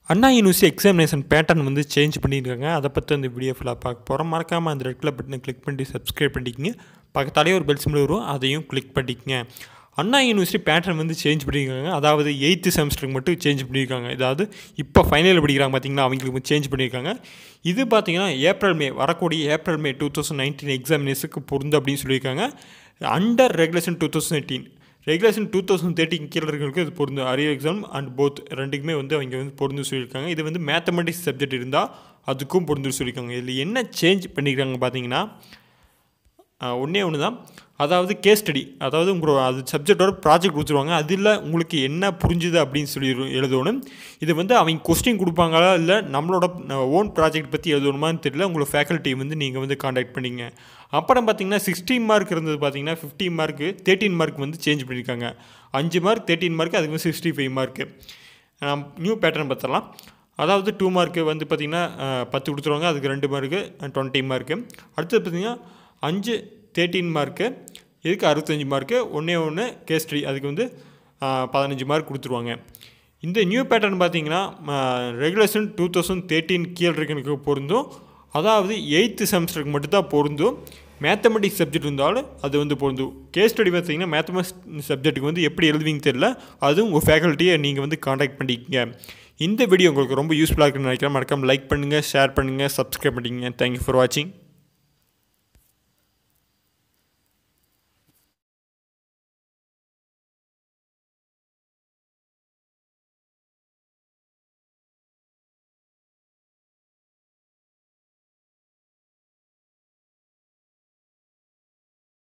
அண்ணா university examination pattern வந்து change பண்ணியிருக்காங்க அதை பற்றி அந்த வீடியோ ஃபுல்லாக பார்க்க போகிறோம் மறக்காமல் அந்த ரெட் கலர் பட்டனை கிளிக் பண்ணி சப்ஸ்கிரைப் பண்ணிக்கிங்க பக்கத்தாலே ஒரு பெல் சிம்பிள் வரும் அதையும் கிளிக் பண்ணிக்கங்க அண்ணா யூனிவர்சிட்டி பேட்டர்ன் வந்து சேஞ்ச் பண்ணியிருக்காங்க அதாவது எயித்து செமஸ்டருக்கு மட்டும் சேஞ்ச் பண்ணியிருக்காங்க அதாவது இப்போ ஃபைனல் படிக்கிறாங்க பார்த்தீங்களா அவங்களுக்கு சேஞ்ச் பண்ணியிருக்காங்க இது பார்த்தீங்கன்னா ஏப்ரல் மே வரக்கூடிய April May two thousand nineteen எக்ஸாமினேஷனுக்கு பொருந்து அப்படின்னு சொல்லியிருக்காங்க under regulation two thousand eighteen regulation two thousand thirteen கீழே இருக்கிறவங்களுக்கு இது பொருந்து அரியர் எக்ஸாம் அண்ட் போத் ரெண்டுக்குமே வந்து அவங்க வந்து பொருந்து சொல்லியிருக்காங்க இது வந்து மேத்தமெட்டிக்ஸ் சப்ஜெக்ட் இருந்தால் அதுக்கும் பொருந்து சொல்லியிருக்காங்க இதில் என்ன சேஞ்ச் பண்ணியிருக்காங்க பார்த்தீங்கன்னா ஒன்றே ஒன்று தான் அதாவது கேஸ் ஸ்டடி அதாவது உங்களோட அது சப்ஜெக்டோட ப்ராஜெக்ட் கொடுத்துருவாங்க அதில் உங்களுக்கு என்ன புரிஞ்சுது அப்படின்னு சொல்லி எழுதணும் இது வந்து அவங்க கொஸ்டின் கொடுப்பாங்களா இல்லை நம்மளோட ஓன் ப்ராஜெக்ட் பற்றி எழுதணுமான்னு தெரியல உங்களோட ஃபேக்கல்ட்டி வந்து நீங்கள் வந்து காண்டாக்ட் பண்ணிங்க அப்புறம் பார்த்தீங்கன்னா சிக்ஸ்டீன் மார்க் இருந்தது பார்த்தீங்கன்னா ஃபிஃப்டீன் மார்க்கு தேர்ட்டின் மார்க் வந்து சேஞ்ச் பண்ணியிருக்காங்க அஞ்சு மார்க் தேர்ட்டின் மார்க் அதுக்கு வந்து sixty five mark new pattern பார்த்துடலாம் அதாவது டூ மார்க்கு வந்து பார்த்திங்கன்னா பத்து கொடுத்துருவாங்க அதுக்கு ரெண்டு மார்க்கு டுவெண்ட்டி மார்க்கு அடுத்தது பார்த்திங்கன்னா அஞ்சு தேர்ட்டீன் மார்க்கு இதுக்கு அறுபத்தஞ்சி மார்க்கு ஒன்றே ஒன்று கேஸ்ட்ரி அதுக்கு வந்து பதினஞ்சு மார்க் கொடுத்துருவாங்க இந்த நியூ பேட்டர்ன் பார்த்தீங்கன்னா ரெகுலேஷன் டூ தௌசண்ட் தேர்ட்டீன் கீழ் இருக்கனுக்கு பொருந்தும் அதாவது எயித்து செமஸ்டருக்கு மட்டும்தான் பொருந்தும் மேத்தமெட்டிக்ஸ் சப்ஜெக்ட் இருந்தாலும் அது வந்து பொருந்தும் கேஸ் ஸ்டடி பார்த்தீங்கன்னா மேத்தமெட்டிக்ஸ் சப்ஜெக்ட்டுக்கு வந்து எப்படி எழுதுவீங்க தெரியல அதுவும் உங்கள் ஃபேக்கல்ட்டியை நீங்கள் வந்து காண்டாக்ட் பண்ணிக்கங்க இந்த வீடியோ உங்களுக்கு ரொம்ப யூஸ்ஃபுல்லாக இருக்குன்னு நினைக்கிறேன் மறக்காமல் லைக் பண்ணுங்கள் ஷேர் பண்ணுங்கள் சப்ஸ்கிரைப் பண்ணிக்கங்க தேங்க்யூ ஃபார் வாட்சிங்